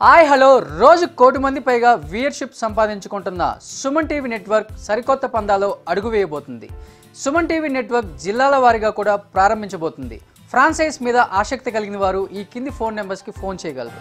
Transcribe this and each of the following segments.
Hi hello రోజు కోటి మంది పైగా వ్యూయర్షిప్ సంపాదించుకుంటున్న సుమన్ టీవీ నెట్వర్క్ సరికొత్త పందాలో అడుగు వేయబోతుంది సుమన్ టీవీ నెట్వర్క్ జిల్లాల వారీగా కూడా ప్రారంభించబోతుంది ఫ్రాంచైజ్ మీద ఆసక్తి కలిగిన వారు ఈ కింది ఫోన్ నెంబర్స్కి ఫోన్ చేయగలరు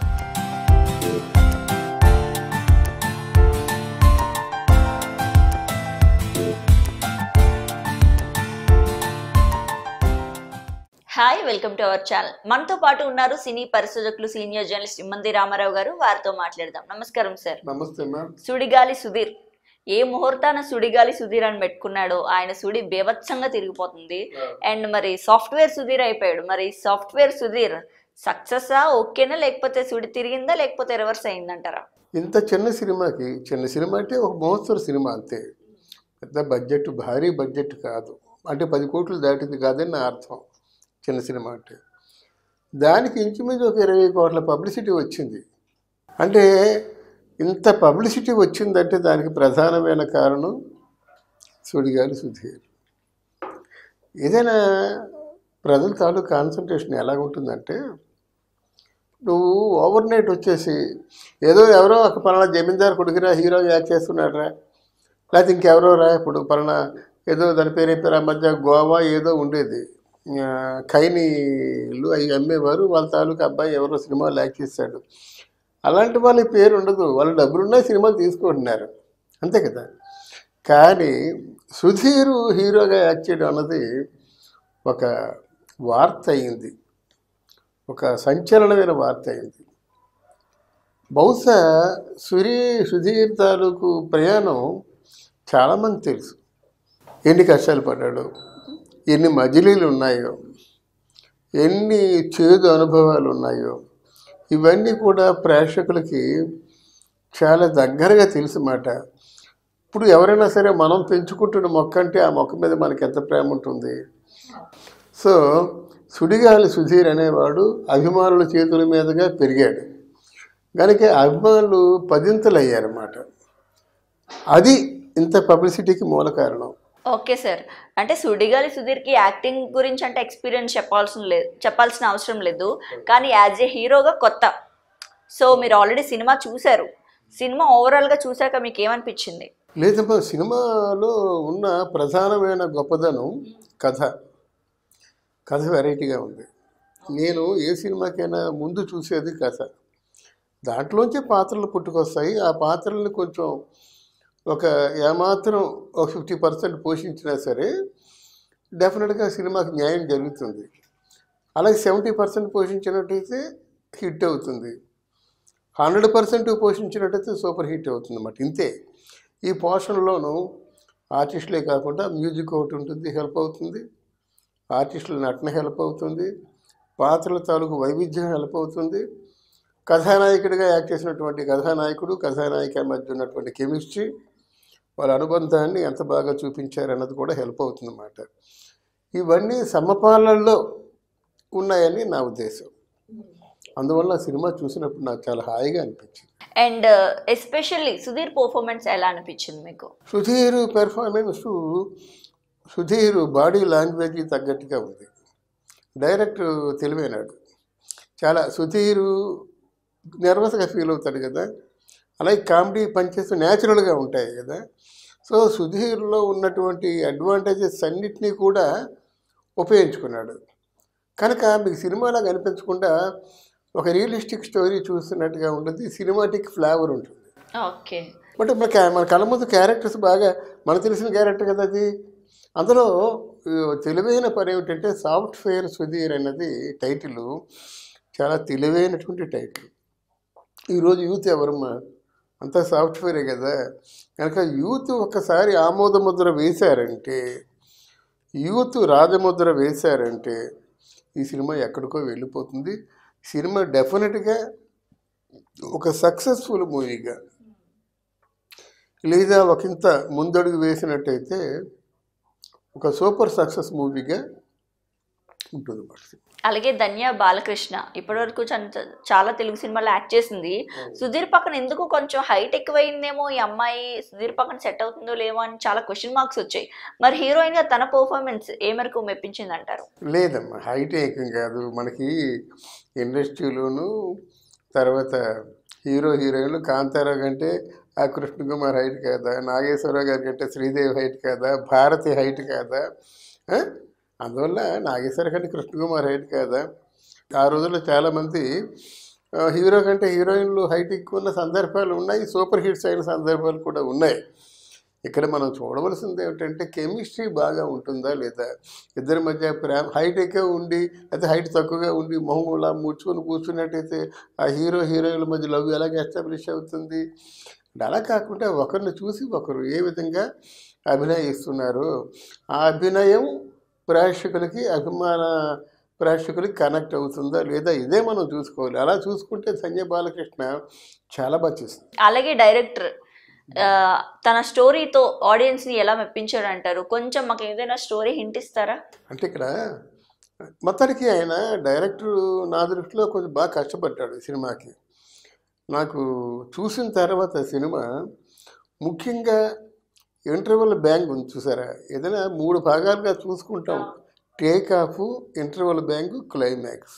hi welcome to our channel మనతో పాటు ఉన్నారు సినీ పరిశోధకులు సీనియర్ జర్నలిస్ట్ ఇమ్మంది రామారావు గారు వారితో మాట్లాడదాం నమస్కారం సార్ నమస్తే మ్యామ్ సుడిగాలి సుధీర్ ఏ ముహూర్తాన సుడిగాలి సుధీర్ అని పెట్టుకున్నాడో ఆయన సుడి బేవత్సంగా తిరిగిపోతుంది అండ్ మరి సాఫ్ట్వేర్ సుధీర్ అయిపోయాడు మరి సాఫ్ట్వేర్ సుధీర్ సక్సెస్ ఓకేనా లేకపోతే సుడి తిరిగిందా లేకపోతే రివర్స్ అయిందంటారా ఇంత చిన్న సినిమాకి చిన్న సినిమా అంటే ఒక మహోత్సవ సినిమా అంతే పెద్ద బడ్జెట్ భారీ బడ్జెట్ కాదు అంటే పది కోట్లు దాటింది కాదని నా అర్థం చిన్న సినిమా అంటే దానికి ఇంచుమించు ఒక ఇరవై కోట్ల పబ్లిసిటీ వచ్చింది అంటే ఇంత పబ్లిసిటీ వచ్చిందంటే దానికి ప్రధానమైన కారణం సుడిగాలి సుధీర్ ఏదైనా ప్రజల తాలూకు కాన్సన్ట్రేషన్ ఎలాగుంటుందంటే నువ్వు ఓవర్ నైట్ వచ్చేసి ఏదో ఎవరో ఒక పలానా జమీందారు కొడుకురా హీరో యాక్ట్ చేస్తున్నాడు రా లేకపోతే ఇంకెవరో రా ఇప్పుడు పలానా ఏదో దాని పేరు పేరు ఆ మధ్య గోవా ఏదో ఉండేది ఆ, ఖైనీలు అవి అమ్మేవారు వాళ్ళ తాలూకు అబ్బాయి ఎవరో సినిమాలు యాక్ట్ చేశాడు అలాంటి వాళ్ళ పేరు ఉండదు వాళ్ళు డబ్బులున్నా సినిమాలు తీసుకుంటున్నారు అంతే కదా కానీ సుధీరు హీరోగా యాక్ట్ చేయడం అన్నది ఒక వార్త అయింది ఒక సంచలనమైన వార్త అయింది బహుశా సురీ సుధీర్ తాలూకు ప్రయాణం చాలామంది తెలుసు ఎన్ని కష్టాలు పడ్డాడు ఎన్ని మజిలీలు ఉన్నాయో ఎన్ని చేదు అనుభవాలు ఉన్నాయో ఇవన్నీ కూడా ప్రేక్షకులకి చాలా దగ్గరగా తెలుసు మాట ఇప్పుడు ఎవరైనా సరే మనం పెంచుకుంటున్న మొక్క అంటే ఆ మొక్క మీద మనకి ఎంత ప్రేమ ఉంటుంది సో సుడిగాలి సుధీర్ అనేవాడు అభిమానుల చేతుల మీదుగా పెరిగాడు కనుక అభిమానులు పదింతలు అయ్యారన్నమాట అది ఇంత పబ్లిసిటీకి మూల కారణం ఓకే సార్ అంటే సుడిగాలి సుధీర్కి యాక్టింగ్ గురించి అంటే ఎక్స్పీరియన్స్ చెప్పాల్సిన లేదు చెప్పాల్సిన అవసరం లేదు కానీ యాజ్ ఏ హీరోగా కొత్త సో మీరు ఆల్రెడీ సినిమా చూశారు సినిమా ఓవరాల్గా చూశాక మీకు ఏమనిపించింది లేదమ్మా సినిమాలో ఉన్న ప్రధానమైన గొప్పదనం కథ కథ వెరైటీగా ఉంది నేను ఏ సినిమాకైనా ముందు చూసేది కథ దాంట్లోంచి పాత్రలు పుట్టుకొస్తాయి ఆ పాత్రల్ని కొంచెం ఒక ఏమాత్రం ఒక ఫిఫ్టీ పర్సెంట్ పోషించినా సరే డెఫినెట్గా సినిమాకి న్యాయం జరుగుతుంది అలాగే సెవెంటీ పర్సెంట్ పోషించినట్టయితే హిట్ అవుతుంది హండ్రెడ్ పర్సెంట్ పోషించినట్టయితే సూపర్ హిట్ అవుతుంది అన్నమాట ఇంతే ఈ పోషణలోనూ ఆర్టిస్టులే కాకుండా మ్యూజిక్ ఒకటి ఉంటుంది హెల్ప్ అవుతుంది ఆర్టిస్టుల నటన హెల్ప్ అవుతుంది పాత్రల తాలూకు వైవిధ్యం హెల్ప్ అవుతుంది కథానాయకుడిగా యాక్ట్ చేసినటువంటి కథానాయకుడు కథానాయిక మధ్య ఉన్నటువంటి కెమిస్ట్రీ వాళ్ళ అనుబంధాన్ని ఎంత బాగా చూపించారన్నది కూడా హెల్ప్ అవుతుందన్నమాట ఇవన్నీ సమపాలనలో ఉన్నాయని నా ఉద్దేశం అందువల్ల సినిమా చూసినప్పుడు నాకు చాలా హాయిగా అనిపించింది అండ్ ఎస్పెషల్లీ సుధీర్ పర్ఫార్మెన్స్ ఎలా అనిపించింది మీకు Sudheer performance Sudheer body language తగ్గట్టుగా ఉంది డైరెక్టర్ తెలివైనాడు చాలా సుధీర్ నర్వస్గా ఫీల్ అవుతాడు కదా అలాగే కామెడీ పంచెస్ న్యాచురల్గా ఉంటాయి కదా సో సుధీర్లో ఉన్నటువంటి అడ్వాంటేజెస్ అన్నిటినీ కూడా ఉపయోగించుకున్నాడు కనుక మీకు సినిమాలా కనిపించకుండా ఒక రియలిస్టిక్ స్టోరీ చూస్తున్నట్టుగా ఉంటుంది సినిమాటిక్ ఫ్లేవర్ ఉంటుంది ఓకే బట్ మన క్యా- మన కళ్ళ ముందు క్యారెక్టర్స్ బాగా మనకు తెలిసిన క్యారెక్టర్ కదా అది అందులో ఆ, తెలివైన పని ఏమిటంటే సాఫ్ట్వేర్ సుధీర్ అన్నది టైటిల్ చాలా తెలివైనటువంటి టైటిల్ ఈరోజు యూత్ ఎవరమ్మా అంతా సాఫ్ట్వేరే కదా కనుక యూత్ ఒక్కసారి ఆమోదముద్ర వేశారంటే యూత్ రాజముద్ర వేశారంటే ఈ సినిమా ఎక్కడికో వెళ్ళిపోతుంది సినిమా డెఫినెట్గా ఒక సక్సెస్ఫుల్ మూవీగా లేదా ఒకంత ముందడుగు వేసినట్టయితే ఒక సూపర్ సక్సెస్ మూవీగా ఉంటుంది మరి అలాగే ధన్య బాలకృష్ణ ఇప్పటివరకు చన్- చాలా తెలుగు సినిమాలు యాక్ట్ చేసింది సుధీర్ పక్కన ఎందుకు కొంచెం హైట్ ఎక్కువైందేమో ఈ అమ్మాయి సుధీర్ పక్కన సెట్ అవుతుందో లేమో అని చాలా క్వశ్చన్ మార్క్స్ వచ్చాయి మరి హీరోయిన్ గా తన పర్ఫార్మెన్స్ ఏ మేరకు మెప్పించింది అంటారు లేదమ్మా హైట్ ఏకం కాదు మనకి ఇండస్ట్రీలోను తర్వాత హీరో హీరోయిన్లు కాంతారావు కంటే ఆ కృష్ణ కుమార్ హైట్ కాదా నాగేశ్వరరావు గారి కంటే శ్రీదేవి హైట్ కాదా భారతి హైట్ కాదా ఆ? అందువల్ల నాగేశ్వర కంటే కృష్ణ కుమార్ హైట్ కాదా ఆ రోజుల్లో చాలామంది ఆ, హీరో కంటే హీరోయిన్లు హైట్ ఎక్కువ ఉన్న సందర్భాలు ఉన్నాయి సూపర్ హిట్స్ అయిన సందర్భాలు కూడా ఉన్నాయి ఇక్కడ మనం చూడవలసింది ఏమిటంటే కెమిస్ట్రీ బాగా ఉంటుందా లేదా ఇద్దరి మధ్య ప్రేమ హైట్ ఎక్కువ ఉండి అయితే హైట్ తక్కువగా ఉండి మొహం ఇలా ముడుచుకొని కూర్చున్నట్టయితే ఆ హీరో హీరోయిన్ల మధ్య లవ్ ఎలాగ ఎస్టాబ్లిష్ అవుతుంది అంటే అలా కాకుండా ఒకరిని చూసి ఒకరు ఏ విధంగా అభినయిస్తున్నారు ఆ అభినయం ప్రేక్షకులకి అభిమాన ప్రేక్షకులకి కనెక్ట్ అవుతుందా లేదా ఇదే మనం చూసుకోవాలి అలా చూసుకుంటే సంజయ్ బాలకృష్ణ చాలా బాగా చేస్తుంది అలాగే డైరెక్టర్ ఆ, తన స్టోరీతో ఆడియన్స్ ని ఎలా మెప్పించాడు అంటారు కొంచెం మాకు ఏదైనా స్టోరీ హింట్ ఇస్తారా అంటే ఇక్కడ మొత్తానికి ఆయన డైరెక్టర్ నా దృష్టిలో కొంచెం బాగా కష్టపడ్డాడు ఈ సినిమాకి నాకు చూసిన తర్వాత సినిమా ముఖ్యంగా ఇంటర్వల్ బ్యాంక్ ఉంది చూసారా ఏదైనా మూడు భాగాలుగా చూసుకుంటాం take off interval bank climax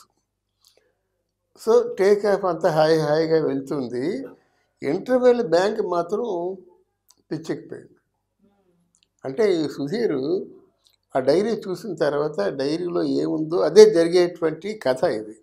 so take off అంతా హాయి హాయిగా వెళ్తుంది ఇంటర్వెల్ బ్యాంక్ మాత్రం పిచ్చెక్కిపోయింది అంటే ఈ సుధీర్ ఆ డైరీ చూసిన తర్వాత డైరీలో ఏముందో అదే జరిగేటువంటి కథ ఇది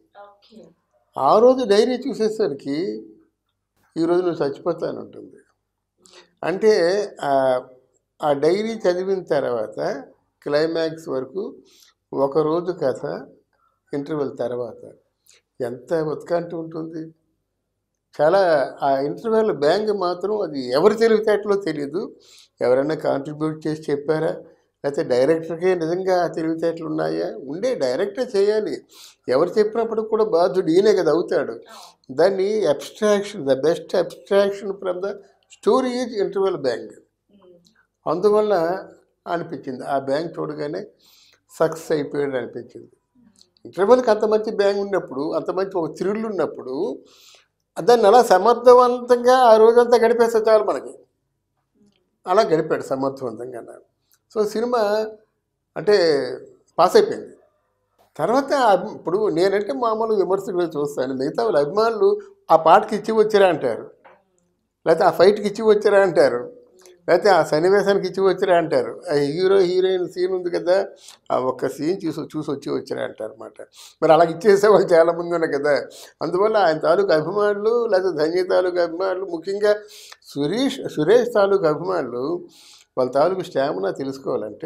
ఆ రోజు డైరీ చూసేసరికి ఈరోజు నువ్వు చచ్చిపోతానంటుంది అంటే ఆ- ఆ డైరీ చదివిన తర్వాత క్లైమాక్స్ వరకు ఒక రోజు కథ ఇంటర్వెల్ తర్వాత ఎంత ఉత్కంఠ ఉంటుంది చాలా ఆ ఇంటర్వెల్ బ్యాంక్ మాత్రం అది ఎవరి తెలివితేటలో తెలియదు ఎవరైనా కాంట్రిబ్యూట్ చేసి చెప్పారా లేకపోతే డైరెక్టర్కే నిజంగా ఆ తెలివితేటలు ఉన్నాయా ఉండే డైరెక్టర్ చేయాలి ఎవరు చెప్పినప్పుడు కూడా బాధ్యుడు ఈయనే కదా అవుతాడు దాన్ని abstraction the best abstraction from the story is interval bank అందువల్ల అనిపించింది ఆ బ్యాంక్ చూడగానే సక్సెస్ అయిపోయాడు అనిపించింది ఇంటర్వెల్కి అంత మంచి బ్యాంక్ ఉన్నప్పుడు అంత మంచి ఒక థ్రిల్ ఉన్నప్పుడు దాన్ని అలా సమర్థవంతంగా ఆ రోజంతా గడిపేస్తే చాలు మనకి అలా గడిపాడు సమర్థవంతంగా సో సినిమా అంటే పాస్ అయిపోయింది తర్వాత అభి- ఇప్పుడు నేనంటే మామూలు విమర్శకులు చూస్తాను మిగతా వాళ్ళ అభిమానులు ఆ పాటకి ఇచ్చి వచ్చారా అంటారు లేకపోతే ఆ ఫైట్కి ఇచ్చి వచ్చారా అంటారు లేకపోతే ఆ సన్నివేశానికి ఇచ్చి వచ్చారా అంటారు ఆ హీరో హీరోయిన్ సీన్ ఉంది కదా ఆ ఒక్క సీన్ చూసి చూసి వచ్చి వచ్చారా అంటారు అనమాట మరి అలా ఇచ్చేసే వాళ్ళు చాలామంది ఉన్నారు కదా అందువల్ల ఆయన తాలూకు అభిమానులు లేకపోతే ధన్య తాలూకు అభిమానులు ముఖ్యంగా సురేష్ సురేష్ తాలూకు అభిమానులు వాళ్ళ తాలూకు స్టామినా తెలుసుకోవాలంటే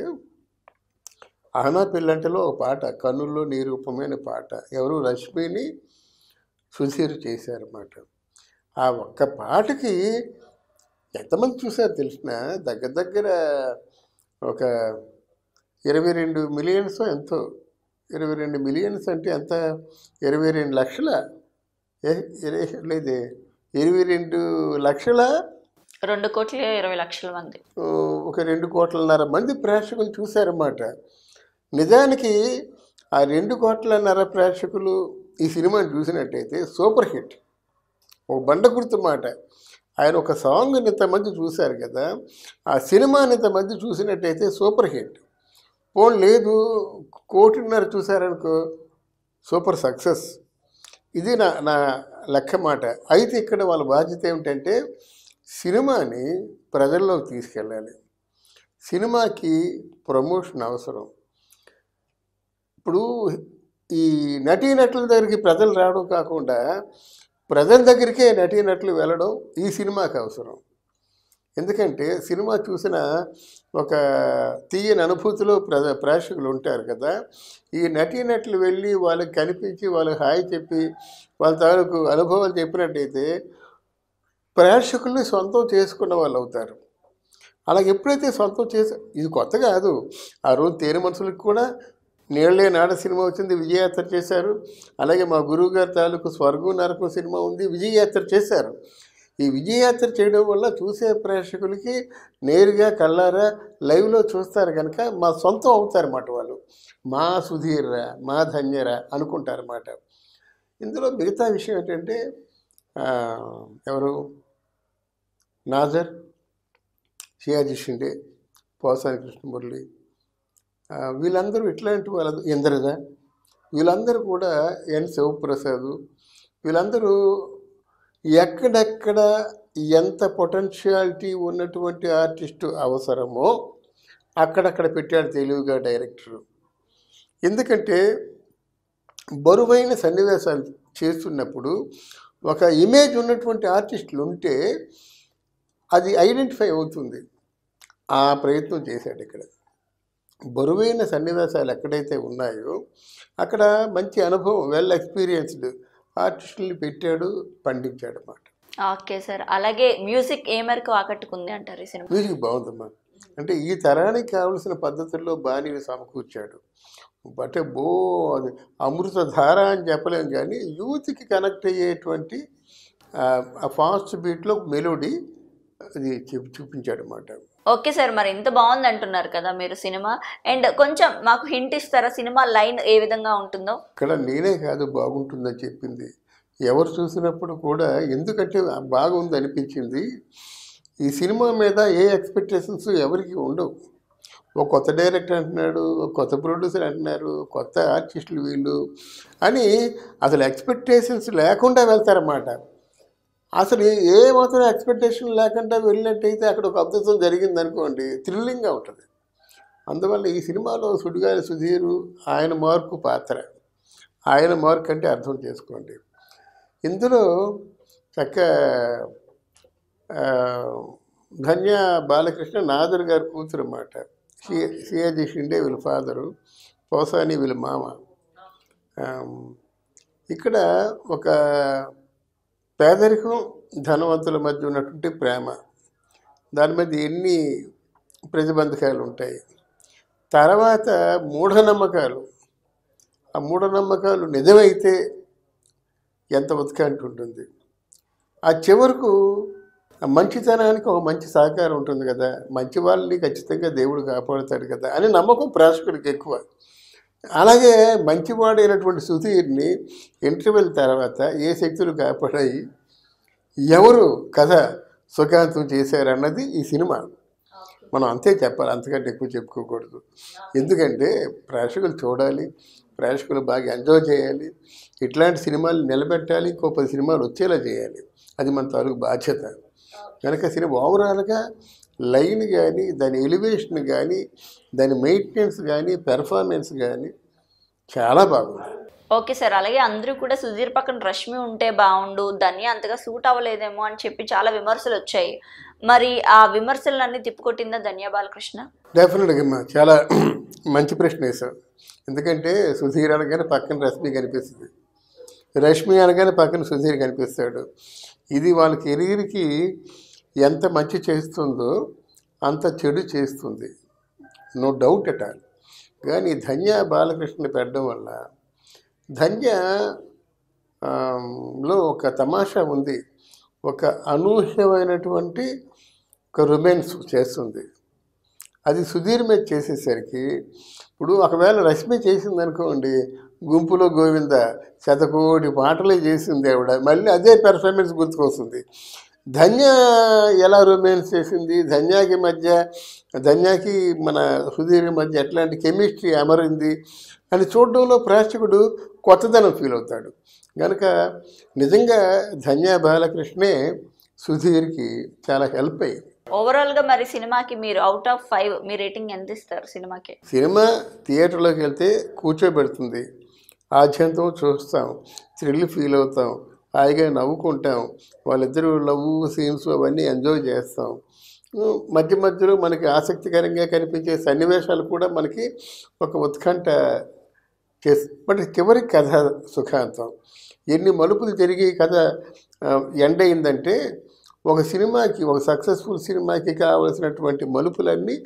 ఆనా పిల్లంటలో ఒక పాట కన్నుల్లో నీ రూపమైన పాట ఎవరు రష్మిని సుధీర్ చేశారన్నమాట ఆ ఒక్క పాటకి ఎంతమంది చూసారు తెలిసిన దగ్గర దగ్గర ఒక ఇరవై రెండు మిలియన్స్ ఎంతో ఇరవై రెండు మిలియన్స్ అంటే ఎంత ఇరవై రెండు లక్షల ఏ ఇరవై లేదే ఇరవై రెండు లక్షల రెండు కోట్ల ఇరవై లక్షల మంది ఆ, ఒక రెండు కోట్లన్నర మంది ప్రేక్షకులు చూశారన్నమాట నిజానికి ఆ రెండు కోట్లన్నర ప్రేక్షకులు ఈ సినిమాని చూసినట్టయితే సూపర్ హిట్ ఒక బండ గుర్తు మాట ఆయన ఒక సాంగ్ ఇంతమంది చూశారు కదా ఆ సినిమాని ఇంతమంది చూసినట్టయితే సూపర్ హిట్ పోన్ లేదు కోటిన్నర చూశారనుకో సూపర్ సక్సెస్ ఇది నా నా లెక్క మాట అయితే ఇక్కడ వాళ్ళ బాధ్యత ఏమిటంటే సినిమాని ప్రజల్లోకి తీసుకెళ్ళాలి సినిమాకి ప్రమోషన్ అవసరం ఇప్పుడు ఈ నటీనటుల దగ్గరికి ప్రజలు రావడం కాకుండా ప్రజల దగ్గరికే నటీనటులు వెళ్ళడం ఈ సినిమాకి అవసరం ఎందుకంటే సినిమా చూసిన ఒక తీయని అనుభూతిలో ప్రజ ప్రేక్షకులు ఉంటారు కదా ఈ నటీనటులు వెళ్ళి వాళ్ళకి కనిపించి వాళ్ళకి హాయ్ చెప్పి వాళ్ళ తాలూకు అనుభవాలు చెప్పినట్టయితే ప్రేక్షకుల్ని సొంతం చేసుకున్న వాళ్ళు అవుతారు అలాగే ఎప్పుడైతే సొంతం చేసే ఇది కొత్త కాదు ఆ రోజు తేనె మనుషులకు కూడా నీళ్ళే నాడ సినిమా వచ్చింది విజయయాత్ర చేశారు అలాగే మా గురువు గారి తాలూకు స్వర్గం నరకం సినిమా ఉంది విజయయాత్ర చేశారు ఈ విజయయాత్ర చేయడం వల్ల చూసే ప్రేక్షకులకి నేరుగా కళ్ళారా లైవ్లో చూస్తారు కనుక మా సొంతం అవుతారన్నమాట వాళ్ళు మా సుధీర్రా మా ధన్యరా అనుకుంటారన్నమాట ఇందులో మిగతా విషయం ఏంటంటే ఆ, ఎవరు నాజర్ షియాజీ షిండే పోసాని కృష్ణమురళి ఆ, వీళ్ళందరూ ఇట్లాంటి వాళ్ళ ఇంద్రజ వీళ్ళందరూ కూడా ఎన్ శివప్రసాద్ వీళ్ళందరూ ఎక్కడెక్కడ ఎంత పొటెన్షియాలిటీ ఉన్నటువంటి ఆర్టిస్టు అవసరమో అక్కడక్కడ పెట్టాడు తెలివిగా డైరెక్టరు ఎందుకంటే బరువైన సన్నివేశాలు చేస్తున్నప్పుడు ఒక ఇమేజ్ ఉన్నటువంటి ఆర్టిస్టులు ఉంటే అది ఐడెంటిఫై అవుతుంది ఆ ప్రయత్నం చేశాడు ఇక్కడ బరువైన సన్నివేశాలు ఎక్కడైతే ఉన్నాయో అక్కడ మంచి అనుభవం వెల్ ఎక్స్పీరియన్స్డ్ ఆర్టిస్టుల్ని పెట్టాడు పండించాడు అన్నమాట ఓకే సార్ అలాగే మ్యూజిక్ ఏ మేరకు ఆకట్టుకుంది అంటారు ఈ సినిమా మ్యూజిక్ బాగుందమ్మా అంటే ఈ తరానికి కావలసిన పద్ధతుల్లో బాణీని సమకూర్చాడు అంటే బో అది అమృత ధార అని చెప్పలేం కానీ యూత్కి కనెక్ట్ అయ్యేటువంటి ఆ ఫాస్ట్ బీట్లో మెలోడీ అది చూపి చూపించాడు అన్నమాట ఓకే సార్ మరి ఇంత బాగుంది అంటున్నారు కదా మీరు సినిమా అండ్ కొంచెం మాకు హింట్ ఇస్తారా సినిమా లైన్ ఏ విధంగా ఉంటుందో ఇక్కడ నేనే కాదు బాగుంటుందని చెప్పింది ఎవరు చూసినప్పుడు కూడా ఎందుకంటే బాగుంది అనిపించింది ఈ సినిమా మీద ఏ ఎక్స్పెక్టేషన్స్ ఎవరికి ఉండవు ఒక కొత్త డైరెక్టర్ అంటున్నాడు ఒక కొత్త ప్రొడ్యూసర్ అంటున్నారు కొత్త ఆర్టిస్టులు వీళ్ళు అని అసలు ఎక్స్పెక్టేషన్స్ లేకుండా వెళ్తారన్నమాట అసలు ఏ మాత్రం ఎక్స్పెక్టేషన్ లేకుండా వెళ్ళినట్టయితే అక్కడ ఒక అద్భుతం జరిగింది అనుకోండి థ్రిల్లింగ్గా ఉంటుంది అందువల్ల ఈ సినిమాలో సుడిగాలి సుధీరు ఆయన మార్కు పాత్ర ఆయన మార్క్ అంటే అర్థం చేసుకోండి ఇందులో చక్క ఆ, ధన్య బాలకృష్ణ నాదర్ గారి కూతురు అన్నమాట సి సియాజీ షిండే వీళ్ళ ఫాదరు పోసాని వీళ్ళ మామ ఆమ్, ఇక్కడ ఒక పేదరికం ధనవంతుల మధ్య ఉన్నటువంటి ప్రేమ దాని మధ్య ఎన్ని ప్రతిబంధకాలు ఉంటాయి తర్వాత మూఢనమ్మకాలు ఆ మూఢనమ్మకాలు నిజమైతే ఎంత ఉత్కంఠ ఉంటుంది ఆ చివరకు ఆ మంచితనానికి ఒక మంచి సహకారం ఉంటుంది కదా మంచి వాళ్ళని ఖచ్చితంగా దేవుడు కాపాడుతాడు కదా అని నమ్మకం ప్రేక్షకుడికి ఎక్కువ అలాగే మంచివాడైనటువంటి సుధీర్ని ఇంటర్వెల్ తర్వాత ఏ శక్తులు కాపాడాయి ఎవరు కథ సుఖాంతం చేశారన్నది ఈ సినిమా మనం అంతే చెప్పాలి అంతకంటే ఎక్కువ చెప్పుకోకూడదు ఎందుకంటే ప్రేక్షకులు చూడాలి ప్రేక్షకులు బాగా ఎంజాయ్ చేయాలి ఇట్లాంటి సినిమాలు నిలబెట్టాలి ఇంకో పది సినిమాలు వచ్చేలా చేయాలి అది మన తాలూకు బాధ్యత కనుక సినిమా ఓవరాల్గా లైన్ కానీ దాని ఎలివేషన్ కానీ దాని మెయింటెనెన్స్ కానీ పెర్ఫార్మెన్స్ కానీ చాలా బాగుంది ఓకే సార్ అలాగే అందరూ కూడా సుధీర్ పక్కన రష్మి ఉంటే బాగుండు ధన్య అంతగా సూట్ అవ్వలేదేమో అని చెప్పి చాలా విమర్శలు వచ్చాయి మరి ఆ విమర్శలన్నీ తిప్పుకొట్టిందా ధన్య బాలకృష్ణ డెఫినెట్గా అమ్మా చాలా మంచి ప్రశ్న వేశావు ఎందుకంటే సుధీర్ అనగానే పక్కన రష్మి కనిపిస్తుంది రష్మి అనగానే పక్కన సుధీర్ కనిపిస్తాడు ఇది వాళ్ళ కెరీర్కి ఎంత మంచి చేస్తుందో అంత చెడు చేస్తుంది నో డౌట్ ఎట్ ఆల్ కానీ ధన్య బాలకృష్ణ పెట్టడం వల్ల ధన్య ఆమ్, లో ఒక తమాషా ఉంది ఒక అనూహ్యమైనటువంటి ఒక రొమాన్స్ చేస్తుంది అది సుధీర్ మీద చేసేసరికి ఇప్పుడు ఒకవేళ రష్మి చేసింది అనుకోండి గుంపులో గోవింద శతకోటి పాటలే చేసింది ఆవిడ మళ్ళీ అదే పెర్ఫార్మెన్స్ గుర్తుకొస్తుంది ధన్య ఎలా రొమాన్స్ చేసింది ధన్యాకి మధ్య ధన్యాకి మన సుధీర్ మధ్య ఎట్లాంటి కెమిస్ట్రీ అమరింది అని చూడడంలో ప్రేక్షకుడు కొత్తదనం ఫీల్ అవుతాడు కనుక నిజంగా ధన్య బాలకృష్ణే సుధీర్కి చాలా హెల్ప్ అయ్యింది ఓవరాల్ గా మరి సినిమాకి మీరు అవుట్ ఆఫ్ ఫైవ్ మీ రేటింగ్ ఎంత ఇస్తారు సినిమాకి సినిమా థియేటర్లోకి వెళ్తే కూర్చోబెడుతుంది ఆద్యంతం చూస్తాం థ్రిల్ ఫీల్ అవుతాం హాయిగా నవ్వుకుంటాం వాళ్ళిద్దరూ లవ్ సీన్స్ అవన్నీ ఎంజాయ్ చేస్తాం ఉమ్, మధ్య మధ్యలో మనకి ఆసక్తికరంగా కనిపించే సన్నివేశాలు కూడా మనకి ఒక ఉత్కంఠ చేసి బట్ చివరి కథ సుఖాంతం ఎన్ని మలుపులు జరిగి కథ ఆ, ఎండ్ అయిందంటే ఒక సినిమాకి ఒక సక్సెస్ఫుల్ సినిమాకి కావలసినటువంటి మలుపులన్నీ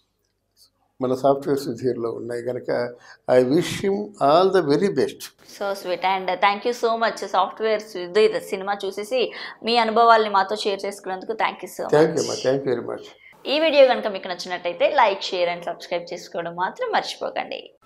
మన సాఫ్ట్వేర్ సుధీర్లో ఉన్నాయి కనుక I wish him all the very best so sweet and thank you so much software Sudheer సినిమా చూసేసి మీ అనుభవాల్ని మాతో షేర్ చేసుకున్నందుకు thank you so thank you much అమ్మా థ్యాంక్ యూ వెరీ మచ్ ఈ వీడియో కనుక మీకు నచ్చినట్టయితే లైక్ షేర్ అండ్ సబ్స్క్రైబ్ చేసుకోవడం మాత్రం మర్చిపోకండి